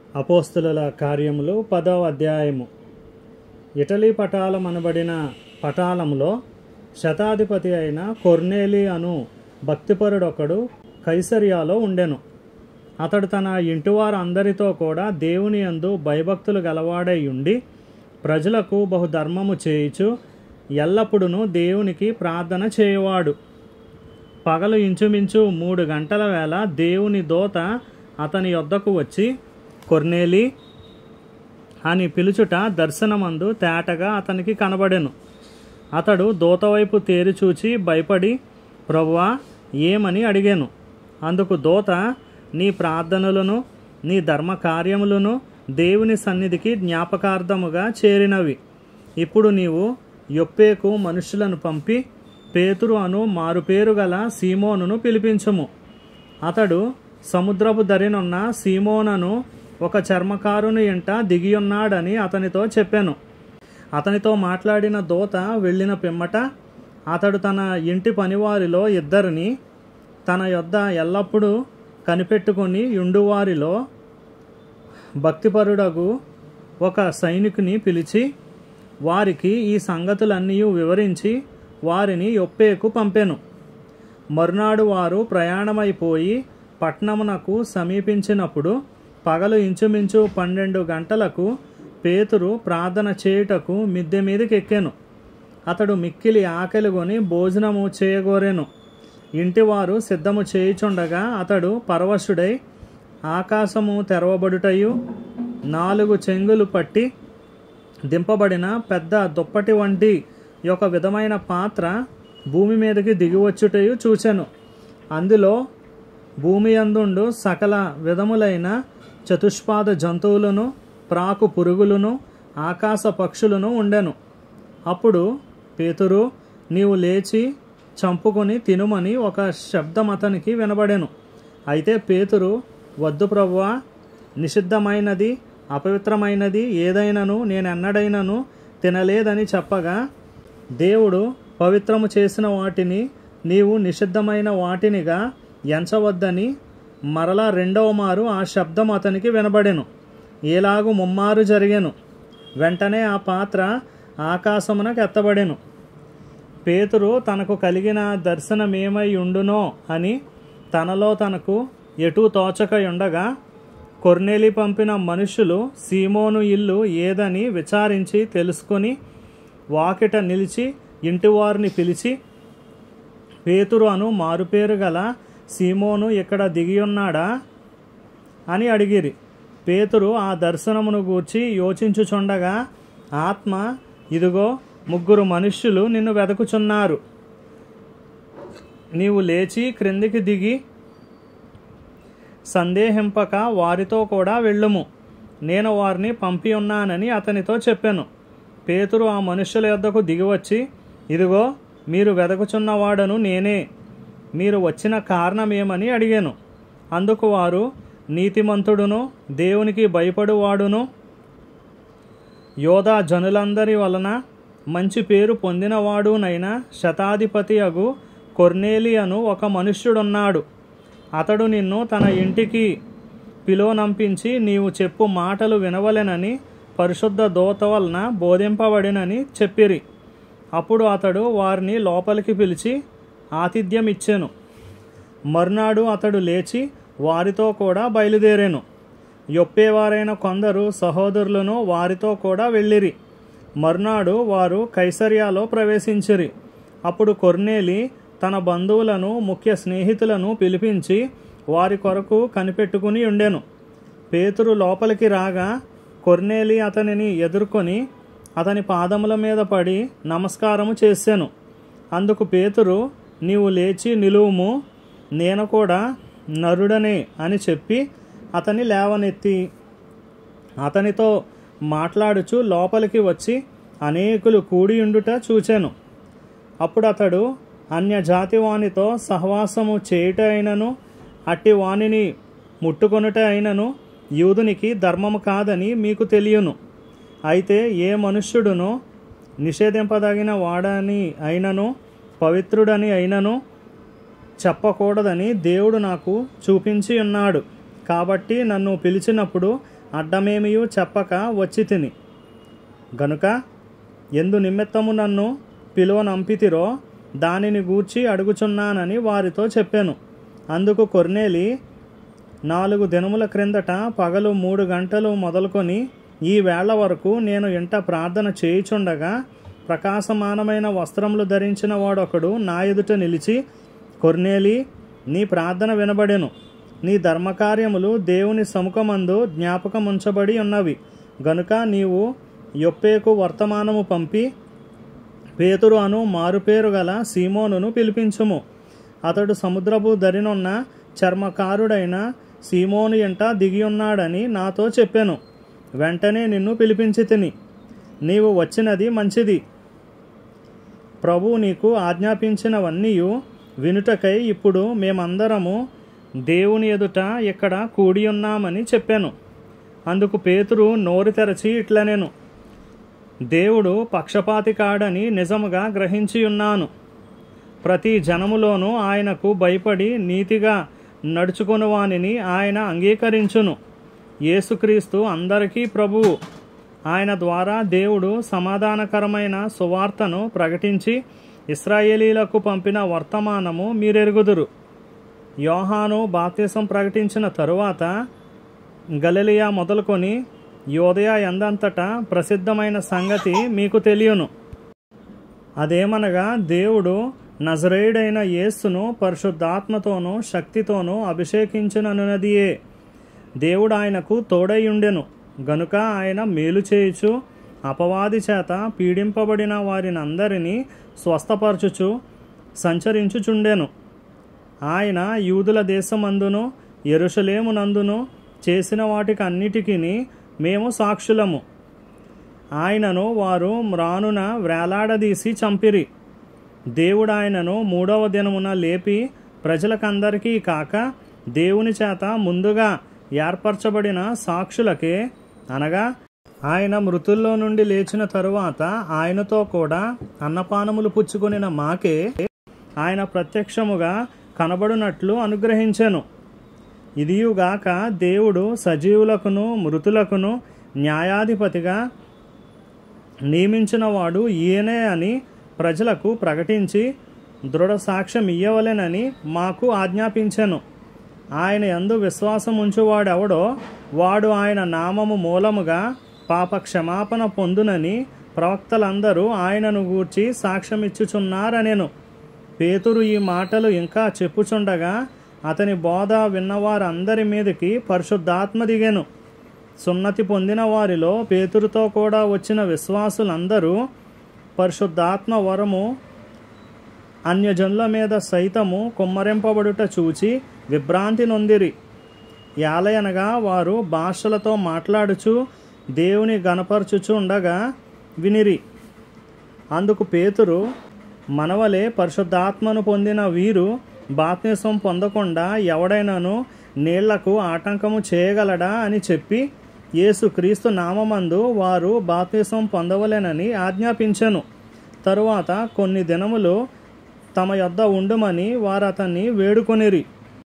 అపోస్తుల కార్యములు పదవ అధ్యాయము ఇటలీ పటాలం అనబడిన పటాలంలో శతాధిపతి అయిన కొర్నేలి అను భక్తిపరుడొకడు కైసరియాలో ఉండెను అతడు తన ఇంటివారు అందరితో కూడా దేవుని యందు భయభక్తులు గలవాడై ఉండి ప్రజలకు బహుధర్మము చేయుచు ఎల్లప్పుడూ దేవునికి ప్రార్థన చేయువాడు పగలు ఇంచుమించు మూడు గంటల వేళ దేవుని దోత అతని యొద్దకు వచ్చి కొర్నేలి అని పిలుచుట దర్శనమందు తేటగా అతనికి కనబడెను అతడు దూత వైపు తేరి చూచి భయపడి ప్రభువా ఏమని అడిగాను అందుకు దూత నీ ప్రార్థనలను నీ ధర్మ కార్యములను దేవుని సన్నిధికి జ్ఞాపకార్థముగా చేరినవి ఇప్పుడు నీవు యొప్పేకు మనుషులను పంపి పేతురు అను మారుపేరు గల సీమోనును పిలిపించుము అతడు సముద్రపు దరినున్న సీమోనను ఒక చర్మకారుని ఇంట దిగియున్నాడని అతనితో చెప్పాను అతనితో మాట్లాడిన దూత వెళ్ళిన పిమ్మట అతడు తన ఇంటి పనివారిలో ఇద్దరిని తన యొద్ద ఎల్లప్పుడూ కనిపెట్టుకొని యుండువారిలో భక్తిపరుడగు ఒక సైనికుని పిలిచి వారికి ఈ సంగతులన్నీ వివరించి వారిని యొప్పేకు పంపెను మరునాడు వారు ప్రయాణమైపోయి పట్నమునకు సమీపించినప్పుడు పగలు ఇంచుమించు పన్నెండు గంటలకు పేతురు ప్రార్థన చేయుటకు మిద్దె మీదకి ఎక్కాను అతడు మిక్కిలి ఆకలిగొని భోజనము చేయగోరెను ఇంటివారు సిద్ధము చేయుచుండగా అతడు పరవశుడై ఆకాశము తెరవబడుటయు నాలుగు చెంగులు పట్టి దింపబడిన పెద్ద దుప్పటి వంటి ఒక విధమైన పాత్ర భూమి మీదకి దిగివచ్చుటయు చూచెను అందులో భూమి అందుండు సకల విధములైన చతుష్పాద జంతువులను ప్రాకు పురుగులను ఆకాశ పక్షులను ఉండెను అప్పుడు పేతురు నీవు లేచి చంపుకొని తినుమని ఒక శబ్దం అతనికి వినబడెను అయితే పేతురు వద్దు ప్రభువా నిషిద్ధమైనది అపవిత్రమైనది ఏదైనను నేనెన్నడైనను తినలేదని చెప్పగా దేవుడు పవిత్రము చేసిన వాటిని నీవు నిషిద్ధమైన వాటినిగా ఎంచవద్దని మరలా రెండవ మారు ఆ శబ్దం అతనికి వినబడెను ఏలాగు ముమ్మారు జరిగెను వెంటనే ఆ పాత్ర ఆకాశమునకు ఎత్తబడెను పేతురు తనకు కలిగిన దర్శనమేమై ఉండునో అని తనలో తనకు ఎటు తోచక ఉండగా కొర్నేలి పంపిన మనుషులు సీమోను ఇల్లు ఏదని విచారించి తెలుసుకొని వాకిట నిలిచి ఇంటివారిని పిలిచి పేతురు అను మారుపేరు గల సీమోను ఇక్కడ దిగియున్నాడా అని అడిగిరి పేతురు ఆ దర్శనమును గూర్చి యోచించుచుండగా ఆత్మ ఇదిగో ముగ్గురు మనుష్యులు నిన్ను వెదకుచున్నారు నీవు లేచి క్రిందికి దిగి సందేహింపక వారితో కూడా వెళ్ళుము నేను వారిని పంపి ఉన్నానని అతనితో చెప్పాను పేతురు ఆ మనుష్యుల యొద్దకు దిగివచ్చి ఇదిగో మీరు వెదకుచున్నవాడను నేనే మీరు వచ్చిన కారణమేమని అడిగాను అందుకు వారు నీతిమంతుడును దేవునికి భయపడువాడును యోధా జనులందరి వలన మంచి పేరు పొందినవాడునైనా శతాధిపతి అగు కొర్నేలియను ఒక మనుష్యుడున్నాడు అతడు నిన్ను తన ఇంటికి పిలోనంపించి నీవు చెప్పు మాటలు వినవలెనని పరిశుద్ధ దోత వలన బోధింపబడినని చెప్పిరి అప్పుడు అతడు వారిని లోపలికి పిలిచి ఆతిథ్యం ఇచ్చెను మర్నాడు అతడు లేచి వారితో కూడా బయలుదేరాను యొప్పేవారైన కొందరు సహోదరులను వారితో కూడా వెళ్ళిరి మర్నాడు వారు కైసర్యాలో ప్రవేశించిరి అప్పుడు కొర్నేలి తన బంధువులను ముఖ్య స్నేహితులను పిలిపించి వారి కొరకు కనిపెట్టుకుని ఉండెను పేతురు లోపలికి రాగా కొర్నేలి అతనిని ఎదుర్కొని అతని పాదముల మీద పడి నమస్కారము చేశాను అందుకు పేతురు నీవు లేచి నిలువుము నేను కూడా నరుడనే అని చెప్పి అతని లేవనెత్తి అతనితో మాట్లాడుచు లోపలికి వచ్చి అనేకులు కూడియుండుట చూచాను అప్పుడు అతడు అన్యజాతి వానితో సహవాసము చేయుట అయినను అట్టి వానిని ముట్టుకొనుట అయినను యూదునికి ధర్మము కాదని మీకు తెలియను అయితే ఏ మనుష్యుడును నిషేధింపదగిన వాడని అయినను పవిత్రుడని అయినను చెప్పకూడదని దేవుడు నాకు చూపించి ఉన్నాడు కాబట్టి నన్ను పిలిచినప్పుడు అడ్డమేమియూ చెప్పక వచ్చి తిని గనుక ఎందు నిమిత్తము నన్ను పిలువనంపితిరో దానిని గూర్చి అడుగుచున్నానని వారితో చెప్పాను అందుకు కొర్నేలి నాలుగు దినముల క్రిందట పగలు మూడు గంటలు మొదలుకొని ఈ వేళ వరకు నేను ఇంట ప్రార్థన చేయుచుండగా ప్రకాశమానమైన వస్త్రములు ధరించిన వాడొకడు నా ఎదుట నిలిచి కొర్నేలి నీ ప్రార్థన వినబడెను నీ ధర్మకార్యములు దేవుని సముఖమందు జ్ఞాపకముంచబడి ఉన్నవి గనుక నీవు యొప్పేకు వర్తమానము పంపి పేతురు అను మారుపేరు గల సీమోనును పిలిపించుము అతడు సముద్రపు దరినున్న చర్మకారుడైన సీమోను ఎంట దిగియున్నాడని నాతో చెప్పాను వెంటనే నిన్ను పిలిపించి తిని నీవు వచ్చినది మంచిది ప్రభు నీకు ఆజ్ఞాపించినవన్నీ వినుటకై ఇప్పుడు మేమందరము దేవుని ఎదుట ఇక్కడ కూడి ఉన్నామని చెప్పాను అందుకు పేతురు నోరు తెరచి ఇట్లనేను దేవుడు పక్షపాతి కాడని నిజముగా గ్రహించి ఉన్నాను ప్రతి జనములోనూ ఆయనకు భయపడి నీతిగా నడుచుకుని వానిని ఆయన అంగీకరించును యేసుక్రీస్తు అందరికీ ప్రభువు ఆయన ద్వారా దేవుడు సమాధానకరమైన సువార్తను ప్రకటించి ఇస్రాయేలీలకు పంపిన వర్తమానము మీరెరుగుదురు యోహాను బాప్తిసం ప్రకటించిన తరువాత గలిలియా మొదలుకొని యోదయ ఎందంతటా ప్రసిద్ధమైన సంగతి మీకు తెలియను అదేమనగా దేవుడు నజరేయుడైన యేసును పరిశుద్ధాత్మతోనూ శక్తితోనూ అభిషేకించిననున్నదియే దేవుడు ఆయనకు తోడై ఉండెను గనుక ఆయన మేలు చేయుచు అపవాది చేత పీడింపబడిన వారినందరినీ స్వస్థపరచుచు సంచరించుచుండెను ఆయన యూదుల దేశమందును ఎరుషలేమునందును చేసిన వాటికి అన్నిటికీ మేము సాక్షులము ఆయనను వారు మ్రానున వ్రేలాడదీసి చంపిరి దేవుడు ఆయనను మూడవ దినమున లేపి ప్రజలకందరికీ కాక దేవుని చేత ముందుగా ఏర్పరచబడిన సాక్షులకే అనగా ఆయన మృతుల్లో నుండి లేచిన తరువాత ఆయనతో కూడా అన్నపానములు పుచ్చుకొనిన మాకే ఆయన ప్రత్యక్షముగా కనబడునట్లు అనుగ్రహించెను ఇదియుగాక దేవుడు సజీవులకును మృతులకును న్యాయాధిపతిగా నియమించినవాడు ఈయనే అని ప్రజలకు ప్రకటించి దృఢ సాక్ష్యం ఇయ్యవలెనని మాకు ఆజ్ఞాపించెను ఆయన యందు విశ్వాసం ఉంచువాడెవడో వాడు ఆయన నామము మూలముగా పాప క్షమాపణ పొందునని ప్రవక్తలందరూ ఆయనను గూర్చి సాక్ష్యమిచ్చుచున్నారనెను పేతురు ఈ మాటలు ఇంకా చెప్పుచుండగా అతని బోధ విన్నవారందరి మీదకి పరిశుద్ధాత్మ దిగెను సున్నతి పొందిన వారిలో పేతురుతో కూడా వచ్చిన విశ్వాసులందరూ పరిశుద్ధాత్మ వరము అన్యజనుల మీద సైతము కుమ్మరింపబడుట చూచి విభ్రాంతి నొందిరి యాలయనగా వారు భాషలతో మాట్లాడుచు దేవుని గనపరచుచు ఉండగా వినిరి అందుకు పేతురు మనవలే పరిశుద్ధాత్మను పొందిన వీరు బాప్తిసం పొందకుండా ఎవడైనాను నీళ్లకు ఆటంకము చేయగలడా అని చెప్పి యేసుక్రీస్తు నామమందు వారు బాప్తిసం పొందవలెనని ఆజ్ఞాపించెను తరువాత కొన్ని దినములు తమ యొద్ద ఉండుమని వారు అతన్ని వేడుకొనిరి